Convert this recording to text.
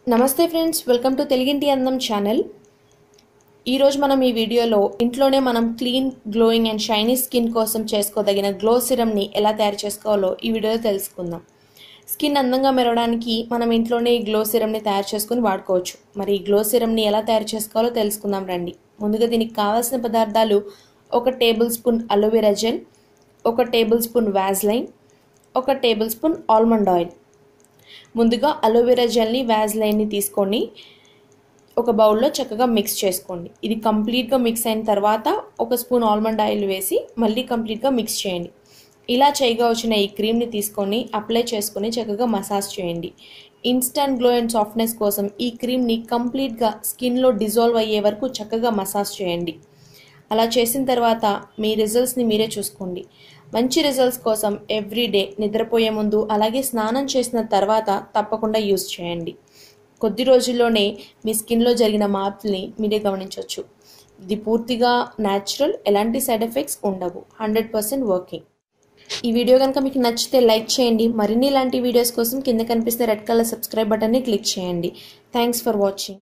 నమస్తే friends welcome to తెలుగింటి అందం ఛానల్ ఈరోజు మనం ఈ వీడియోలో ఇంట్లోనే మనం clean glowing and shiny skin కోసం చేసుకోదగిన గ్లో సిరమ్ని ఎలా తయారు చేసుకోవాలో ఈ వీడియోలో తెలుసుకుందాం స్కిన్ అందంగా మెరవడానికి మనం ఇంట్లోనే ఈ గ్లో సిరమ్ని తయారు చేసుకుని వాడుకోవచ్చు మరి ఈ గ్లో సిరమ్ని ఎలా తయారు చేసుకోవాలో తెలుసుకుందాం రండి ముందుగా దీనికి కావాల్సిన పదార్థాలు ఒక టేబుల్ స్పూన్ అలోవెరా జెల్ ఒక టేబుల్ స్పూన్ వ్యాజ్లైన్ ఒక టేబుల్ స్పూన్ ఆల్మండ్ ఆయిల్ ముందుగా అలోవెరా జెల్ని వ్యాజ్లైన్ని తీసుకొని ఒక బౌల్లో చక్కగా మిక్స్ చేసుకోండి ఇది కంప్లీట్గా మిక్స్ అయిన తర్వాత ఒక స్పూన్ ఆల్మండ్ ఆయిల్ వేసి మళ్ళీ కంప్లీట్గా మిక్స్ చేయండి ఇలా చేయగా వచ్చిన ఈ క్రీమ్ని తీసుకొని అప్లై చేసుకొని చక్కగా మసాజ్ చేయండి ఇన్స్టంట్ గ్లో అండ్ సాఫ్ట్నెస్ కోసం ఈ క్రీమ్ని కంప్లీట్గా స్కిన్లో డిజాల్వ్ అయ్యే వరకు చక్కగా మసాజ్ చేయండి అలా చేసిన తర్వాత మీ రిజల్ట్స్ని మీరే చూసుకోండి మంచి రిజల్ట్స్ కోసం ఎవ్రీ డే నిద్రపోయే ముందు అలాగే స్నానం చేసిన తర్వాత తప్పకుండా యూస్ చేయండి కొద్ది రోజుల్లోనే మీ స్కిన్లో జరిగిన మార్పుల్ని మీరే గమనించవచ్చు ఇది పూర్తిగా న్యాచురల్ ఎలాంటి సైడ్ ఎఫెక్ట్స్ ఉండవు హండ్రెడ్ పర్సెంట్ వర్కింగ్ ఈ వీడియో కనుక మీకు నచ్చితే లైక్ చేయండి మరిన్ని ఇలాంటి వీడియోస్ కోసం కింద కనిపిస్తే రెడ్ కలర్ సబ్స్క్రైబ్ బటన్ని క్లిక్ చేయండి థ్యాంక్స్ ఫర్ వాచింగ్